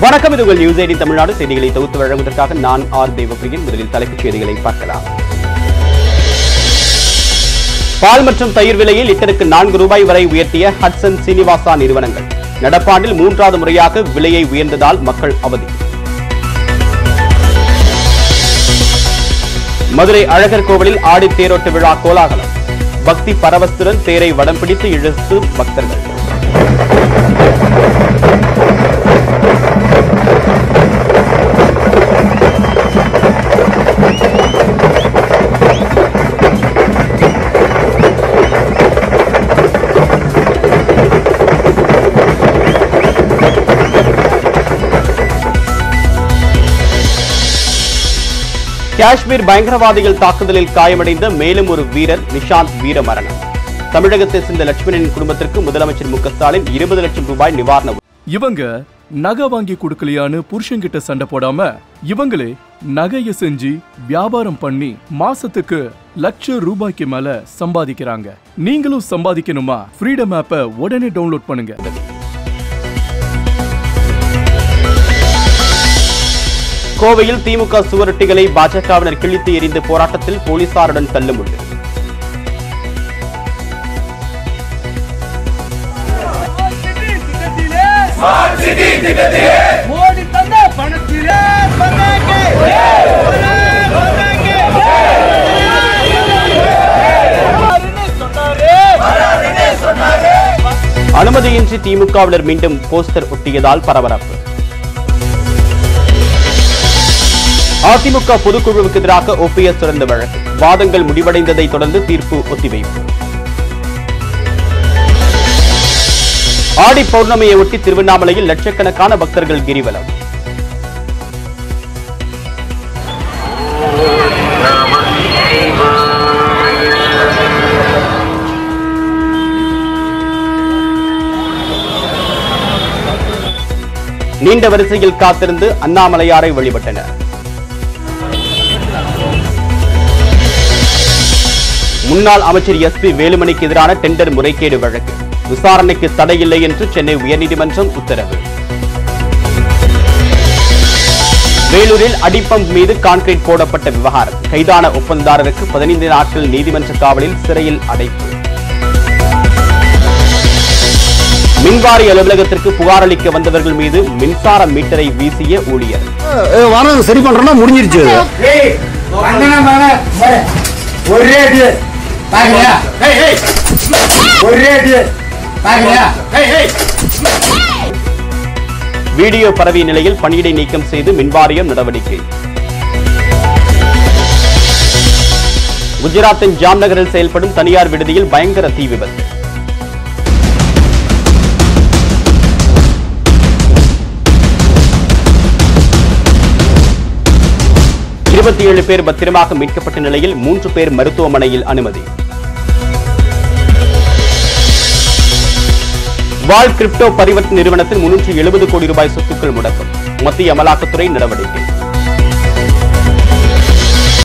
வணக்கம் இது உங்கள் நியூஸ் எயிட்டின் தமிழ்நாடு செய்திகளை தொகுத்து வழங்குவதற்காக நான் ஆர் தேவப்பிரியன் முதலில் தலைப்புச் செய்திகளை பார்க்கலாம் பால் மற்றும் தயிர் விலையை லிட்டருக்கு நான்கு ரூபாய் வரை உயர்த்திய ஹட்சன் சீனிவாசா நிறுவனங்கள் நடப்பாண்டில் மூன்றாவது முறையாக விலையை உயர்ந்ததால் மக்கள் அவதி மதுரை அழகர் கோவிலில் ஆடி தேரோட்ட விழா கோலாகலம் பக்தி பரவசத்துடன் தேரை வடம் பிடித்து இழுத்து பக்தர்கள் காஷ்மீர் பயங்கரவாதிகள் தாக்குதலில் காயமடைந்த மேலும் ஒரு வீரர் நிஷாந்த் வீரமரணம் தமிழகத்தை சேர்ந்த லட்சுமணனின் குடும்பத்திற்கு முதலமைச்சர் மு க ஸ்டாலின் இருபது லட்சம் ரூபாய் நிவாரண உதவி. இவங்க நகை வாங்கி கொடுக்கலையான்னு புருஷன்கிட்ட சண்டை போடாம இவங்களே நகைய செஞ்சு வியாபாரம் பண்ணி மாசத்துக்கு லட்ச ரூபாய்க்கு மேல சம்பாதிக்கிறாங்க நீங்களும் சம்பாதிக்கணுமா ஃப்ரீடம் ஆப்பை உடனே டவுன்லோட் பண்ணுங்க கோவையில் திமுக சுவரொட்டிகளை பாஜகவினர் கிழித்து எறிந்து போராட்டத்தில் போலீசாருடன் தள்ளுமுள்ளு மோடி தந்த பணத்திலே பந்தாக்கே பந்தாக்கே சொன்னாரே அனுமதியின்றி திமுகவினர் மீண்டும் போஸ்டர் ஒட்டியதால் பரபரப்பு அதிமுக பொதுக்குழுவுக்கு எதிராக ஓபிஎஸ் தொடர்ந்த வழக்கு வாதங்கள் முடிவடைந்ததை தொடர்ந்து தீர்ப்பு ஒத்திவைப்பு ஆடி பௌர்ணமியை ஒட்டி திருவண்ணாமலையில் லட்சக்கணக்கான பக்தர்கள் கிரிவலம் நீண்ட வரிசையில் காத்திருந்து அண்ணாமலையாரை வழிபட்டனர் முன்னாள் அமைச்சர் எஸ் பி வேலுமணிக்கு எதிரான டெண்டர் முறைகேடு வழக்கு விசாரணைக்கு தடையில்லை என்று சென்னை உயர்நீதிமன்றம் உத்தரவு வேலூரில் அடிப்பம்ப் மீது கான்கிரீட் போடப்பட்ட விவகாரம் கைதான ஒப்பந்ததாரருக்கு பதினைந்து நாட்கள் நீதிமன்ற காவலில் சிறையில் அடைப்பு மின்வாரி அலுவலகத்திற்கு புகார் அளிக்க வந்தவர்கள் மீது மின்சார மீட்டரை வீசிய ஊழியர் வாரம் சரி பண்றோம்னா முடிஞ்சிருச்சு அது. ஏய் அண்ணனா மகன ஒரே அடி பாக்கலையா ஏய் ஏய் ஒரே அடி பாக்கலையா ஏய் ஏய் வீடியோ பரவிய நிலையில் பணியிடை நீக்கம் செய்து மின்வாரியம் நடவடிக்கை குஜராத்தின் ஜாம்நகரில் செயல்படும் தனியார் விடுதியில் பயங்கர தீ விபத்து இருபத்தி ஏழு பேர் பத்திரமாக மீட்கப்பட்ட நிலையில் மூன்று பேர் மருத்துவமனையில் அனுமதி வால் கிரிப்டோ பரிவர்த்தனை நிறுவனத்தில் முன்னூற்று எழுபது கோடி ரூபாய் சொத்துக்கள் முடக்கம் மத்திய அமலாக்கத்துறை நடவடிக்கை